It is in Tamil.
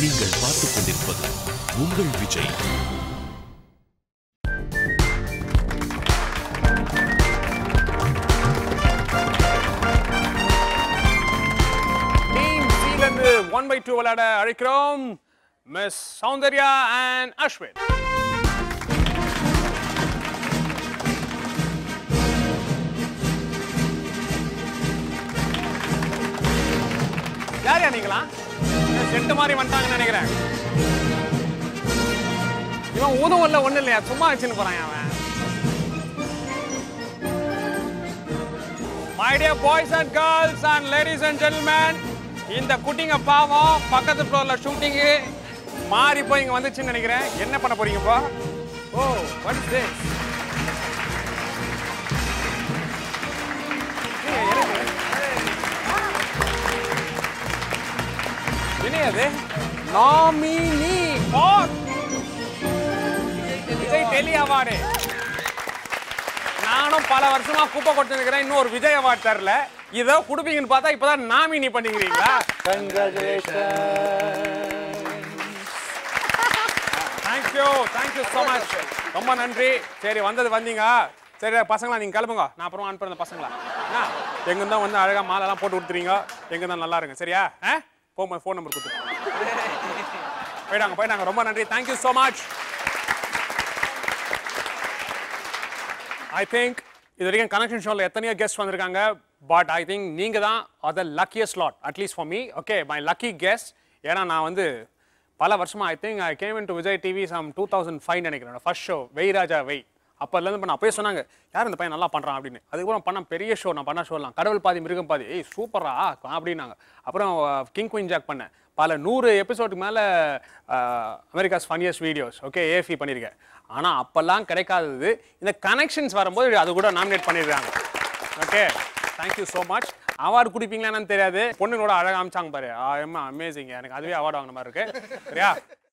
நீங்கள் பார்த்துக் கொண்டிருப்பது உங்கள் விஜய் டீம் இருந்து ஒன் பை டூ விளையாட அழைக்கிறோம் மிஸ் சௌந்தர்யா அண்ட் அஸ்வின் யார் நீங்களா செட்டு மாதிரி வந்துட்டாங்கன்னு நினைக்கிறேன் இவன் ஊதும் இல்ல ஒண்ணு இல்லையா சும்மா வச்சுன்னு போறான் அவன் my dear boys and girls and ladies and gentlemen இந்த குட்டிங்க பாவம் பக்கத்து ஃப்ளோர்ல ஷூட்டிங்கு மாறி போய் இங்க வந்துச்சுன்னு நினைக்கிறேன் என்ன பண்ண போறீங்க இப்போ ஓ வாட் இஸ் திஸ் என்ன அது nominee for Vijay telly award நானும் பல வருஷமா குப்பை கொடுத்துருக்கிறேன் இன்னும் ஒரு விஜய் அவார்ட் தரல இதோ கொடுப்பீங்கன்னு பார்த்தா இப்பதான் நாமினி பண்ணிக்கிறீங்களா தேங்க்யூ தேங்க்யூ ஸோ மச் ரொம்ப நன்றி சரி வந்தது வந்தீங்க சரி பசங்களா நீங்க கிளம்புங்க நான் அப்புறம் அனுப்புறேன் பசங்களா என்ன எங்க இருந்தா வந்து அழகா மாலைலாம் போட்டு கொடுத்துறீங்க எங்க இருந்தா நல்லா இருங்க சரியா ஆ போகும்போது ஃபோன் நம்பர் கொடுத்துருங்க போயிட்டாங்க போயிட்டாங்க ரொம்ப நன்றி thank you so much I think இது வரைக்கும் கனெக்ஷன் ஷோவில் எத்தனையோ கெஸ்ட் வந்திருக்காங்க பட் ஐ திங்க் நீங்கள் தான் அது luckiest lot at least for me okay my lucky guest ஏன்னா நான் வந்து பல வருஷமா I think I came in to Vijay TV some two thousand five நினைக்கிறேன் ஃபர்ஸ்ட் ஷோ வெய் ராஜா வெய் அப்போலேருந்து பண்ண அப்பயே சொன்னாங்க யார் இந்த பையன் நல்லா பண்ணுறான் அப்படின்னு அதுக்கப்புறம் பண்ண பெரிய ஷோ நான் பண்ண ஷோலாம் கடவுள் பாதி மிருகம் பாதி ஏய் சூப்பரா அப்படின்னாங்க அப்புறம் கிங் குயின் ஜாக் பண்ணேன் பல நூறு எபிசோடுக்கு மேலே அமெரிக்காஸ் ஃபன்னியஸ்ட் வீடியோஸ் ஓகே ஏஃபி பண்ணியிருக்கேன் ஆனால் அப்போல்லாம் கிடைக்காதது இந்த கனெக்ஷன்ஸ் வரும்போது அது கூட நாமினேட் பண்ணியிருக்காங்க okay thank you so much award குடிப்பீங்களான்னு தெரியாது பொண்ணுங்களோட அழகாக அமிச்சாங்க பாரு ஆ அமேசிங் எனக்கு அதுவே அவார்டு வாங்கின மாதிரி இருக்கு சரியா